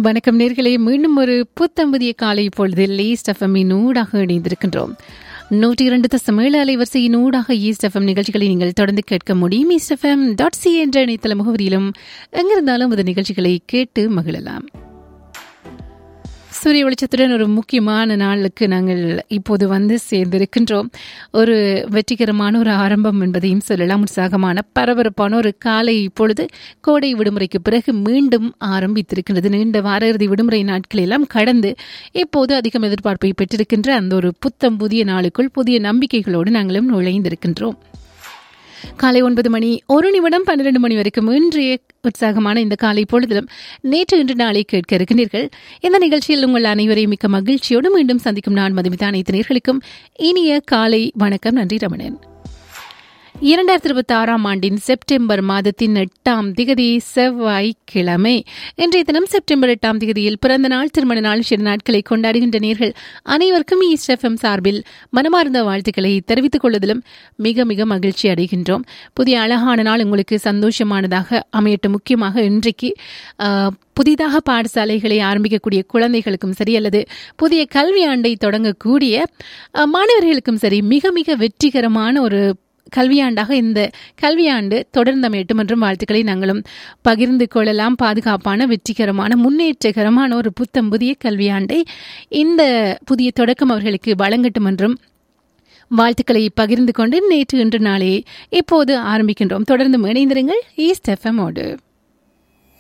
வணக்கம் நேர்களே மீண்டும் ஒரு புத்தம்புதிய காலை பொழுதில் ஈஸ்ட் எஃப்எம்மின் ஊடாக இணைந்திருக்கின்றோம் நூற்றி இரண்டு தசம் ஏழு அலைவரிசையின் ஊடாக ஈஸ்ட் எஃப்எம் நிகழ்ச்சிகளை நீங்கள் தொடர்ந்து கேட்க முடியும் ஈஸ்ட் எஃப்எம் டாட் சி என்ற இணையதள முகவரியிலும் எங்கிருந்தாலும் அந்த நிகழ்ச்சிகளை கேட்டு மகிழலாம் சூரிய வெளிச்சத்துடன் ஒரு முக்கியமான நாளுக்கு நாங்கள் இப்போது வந்து சேர்ந்திருக்கின்றோம் ஒரு வெற்றிகரமான ஒரு ஆரம்பம் என்பதையும் சொல்லலாம் உற்சாகமான பரபரப்பான ஒரு காலை இப்பொழுது கோடை விடுமுறைக்கு பிறகு மீண்டும் ஆரம்பித்திருக்கின்றது நீண்ட வார இறுதி விடுமுறை நாட்களெல்லாம் கடந்து இப்போது அதிகம் எதிர்பார்ப்பை பெற்றிருக்கின்ற அந்த ஒரு புத்தம் புதிய நாளுக்குள் புதிய நம்பிக்கைகளோடு நாங்களும் நுழைந்திருக்கின்றோம் காலை ஒன்பது மணி ஒரு நிமிடம் பன்னிரண்டு மணி வரைக்கும் இன்றைய உற்சாகமான இந்த காலை பொழுதிலும் நேற்று இன்று நாளை கேட்க இருக்கிறீர்கள் இந்த நிகழ்ச்சியில் உங்கள் அனைவரையும் மிக்க மகிழ்ச்சியோடு மீண்டும் சந்திக்கும் நான் மதுமிதா அனைத்து நேர்களுக்கும் இனிய காலை வணக்கம் நன்றி ரமணன் இரண்டாயிரத்தி இருபத்தி ஆறாம் ஆண்டின் செப்டம்பர் மாதத்தின் எட்டாம் திகதி செவ்வாய்க்கிழமை இன்றைய தினம் செப்டம்பர் எட்டாம் திகதியில் பிறந்த நாள் திருமண நாள் சில நாட்களை கொண்டாடுகின்ற நேர்கள் அனைவருக்கும் ஈஸ்ட் எஃப்எம் சார்பில் மனமார்ந்த வாழ்த்துக்களை தெரிவித்துக் கொள்வதிலும் மிக மிக மகிழ்ச்சி அடைகின்றோம் புதிய அழகான நாள் உங்களுக்கு சந்தோஷமானதாக அமையட்டும் முக்கியமாக இன்றைக்கு புதிதாக பாடசாலைகளை ஆரம்பிக்கக்கூடிய குழந்தைகளுக்கும் சரி அல்லது புதிய கல்வி ஆண்டை தொடங்கக்கூடிய மாணவர்களுக்கும் சரி மிக மிக வெற்றிகரமான ஒரு கல்வியாண்டாக இந்த கல்வியாண்டு தொடர்ந்து அமையட்டும் என்றும் வாழ்த்துக்களை நாங்களும் பகிர்ந்து கொள்ளலாம் பாதுகாப்பான வெற்றிகரமான முன்னேற்றகரமான ஒரு புத்தம் புதிய கல்வியாண்டை இந்த புதிய தொடக்கம் அவர்களுக்கு வழங்கட்டும் என்றும் வாழ்த்துக்களை பகிர்ந்து கொண்டு நேற்று இன்று நாளே இப்போது ஆரம்பிக்கின்றோம் தொடர்ந்து இணைந்திருங்கள் ஈஸ்ட் எஃப்எம்மோடு